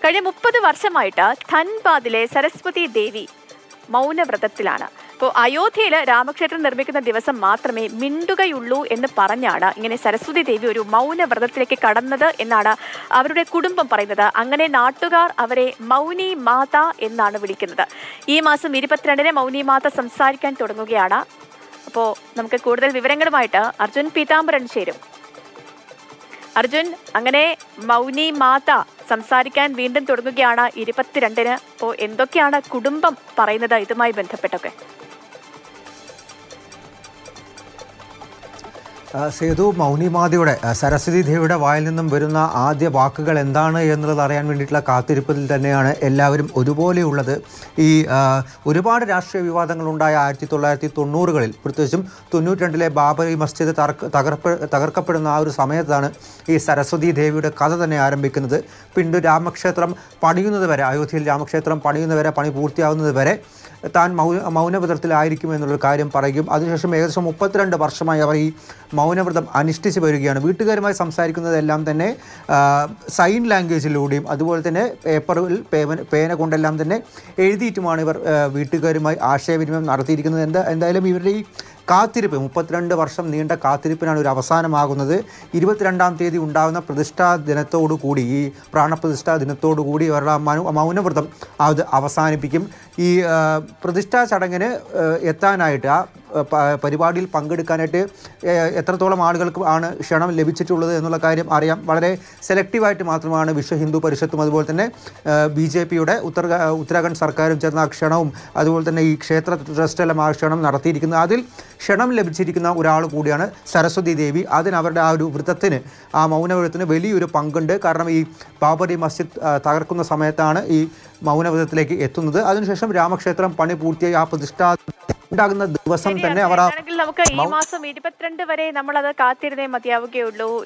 കഴിഞ്ഞ മുപ്പത് വർഷമായിട്ട് ധൻബാദിലെ സരസ്വതി ദേവി മൗനവ്രതത്തിലാണ് ഇപ്പോൾ അയോധ്യയിൽ രാമക്ഷേത്രം നിർമ്മിക്കുന്ന ദിവസം മാത്രമേ മിണ്ടുകയുള്ളൂ എന്ന് പറഞ്ഞാണ് ഇങ്ങനെ സരസ്വതി ദേവി ഒരു മൗനവ്രതത്തിലേക്ക് കടന്നത് എന്നാണ് അവരുടെ കുടുംബം പറയുന്നത് അങ്ങനെ നാട്ടുകാർ അവരെ മൗനി മാത എന്നാണ് വിളിക്കുന്നത് ഈ മാസം ഇരുപത്തിരണ്ടിന് മൗനി മാത സംസാരിക്കാൻ തുടങ്ങുകയാണ് അപ്പോൾ നമുക്ക് കൂടുതൽ വിവരങ്ങളുമായിട്ട് അർജുൻ പീതാംബരൻ ചേരും അർജുൻ അങ്ങനെ മൗനി മാത സംസാരിക്കാൻ വീണ്ടും തുടങ്ങുകയാണ് ഇരുപത്തിരണ്ടിന് അപ്പോൾ എന്തൊക്കെയാണ് കുടുംബം പറയുന്നത് ഇതുമായി ബന്ധപ്പെട്ടൊക്കെ ആ, സേതു മൗനിമാതയുടെ ആ, സരസ്വതി ദേവിയുടെ വായിൽ നിന്നും വരുന്ന ആദ്യ വാക്കുകൾ എന്താണ് എന്നുള്ളത് അറിയാൻ വേണ്ടിയിട്ടുള്ള കാത്തിരിപ്പിൽ തന്നെയാണ് എല്ലാവരും ഒരുപോലെയുള്ളത് ഈ ആ, ഒരുപാട് രാഷ്ട്രീയ വിവാദങ്ങളുണ്ടായ ആയിരത്തി തൊള്ളായിരത്തി തൊണ്ണൂറുകളിൽ പ്രത്യേകിച്ചും തൊണ്ണൂറ്റി രണ്ടിലെ ബാബറി മസ്ജിദ് തകർക്ക തകർപ്പ തകർക്കപ്പെടുന്ന ആ ഒരു സമയത്താണ് ഈ സരസ്വതി ദേവിയുടെ കഥ തന്നെ ആരംഭിക്കുന്നത് പിന്നീട് രാമക്ഷേത്രം പണിയുന്നത് വരെ അയോധ്യയിൽ രാമക്ഷേത്രം പണിയുന്നവരെ പണി പൂർത്തിയാവുന്നത് വരെ താൻ മൗ മൗനവ്രതത്തിലായിരിക്കും എന്നുള്ളൊരു കാര്യം പറയും അതിനുശേഷം ഏകദേശം മുപ്പത്തിരണ്ട് വർഷമായി അവർ ഈ മൗനവ്രതം അനുഷ്ഠിച്ച് വരികയാണ് വീട്ടുകാരുമായി സംസാരിക്കുന്നതെല്ലാം തന്നെ ആ, സൈൻ ലാംഗ്വേജിലൂടെയും അതുപോലെ തന്നെ പേപ്പറിൽ പേന പേന കൊണ്ടെല്ലാം തന്നെ എഴുതിയിട്ടുമാണ് ഇവർ ആ, വീട്ടുകാരുമായി ആശയവിനിമയം നടത്തിയിരിക്കുന്നത് എന്താ എന്തായാലും ഇവരുടെ ഈ കാത്തിരിപ്പ് മുപ്പത്തിരണ്ട് വർഷം നീണ്ട കാത്തിരിപ്പിനാണ് ഒരു അവസാനമാകുന്നത് ഇരുപത്തിരണ്ടാം തീയതി ഉണ്ടാകുന്ന പ്രതിഷ്ഠാ ദിനത്തോടു കൂടി ഈ പ്രാണപ്രതിഷ്ഠാ ദിനത്തോടു കൂടി ഇവരുടെ ആ മനു മൗനവ്രതം അത് അവസാനിപ്പിക്കും ഈ ആ, പ്രതിഷ്ഠാ ചടങ്ങിന് ആ, എത്താനായിട്ട് ആ ആ, പ- പരിപാടിയിൽ പങ്കെടുക്കാനായിട്ട് ഏ, എത്രത്തോളം ആളുകൾക്ക് ആണ് ക്ഷണം ലഭിച്ചിട്ടുള്ളത് എന്നുള്ള കാര്യം അറിയാം വളരെ സെലക്റ്റീവായിട്ട് മാത്രമാണ് വിശ്വ ഹിന്ദു പരിഷത്തും അതുപോലെ തന്നെ ബി ജെ പിയുടെ ഉത്തര ഉത്തരാഖണ്ഡ് സർക്കാരും ചേർന്ന ആ ക്ഷണവും അതുപോലെ തന്നെ ഈ ക്ഷേത്ര ട്രസ്റ്റെല്ലാം ആ ക്ഷണം നടത്തിയിരിക്കുന്നത് അതിൽ ക്ഷണം ലഭിച്ചിരിക്കുന്ന ഒരാൾ കൂടിയാണ് സരസ്വതി ദേവി അതിന് അവരുടെ ആ ഒരു വൃത്തത്തിന് ആ മൗനവ്രതത്തിന് വലിയൊരു പങ്കുണ്ട് കാരണം ഈ ബാബറി മസ്ജിദ് ആ, തകർക്കുന്ന സമയത്താണ് ഈ മൗനവ്രതത്തിലേക്ക് എത്തുന്നത് അതിനുശേഷം രാമക്ഷേത്രം പണി പൂർത്തിയായി ആ പ്രതിഷ്ഠാ ഉണ്ടാകുന്ന ദിവസം തന്നെ അവർ ആ ആണെങ്കിൽ നമുക്ക് ഈ മാസം ഇരുപത്തിരണ്ട് വരെ നമ്മൾ അത് കാത്തിരുന്നേ മതിയാവുകയുള്ളൂ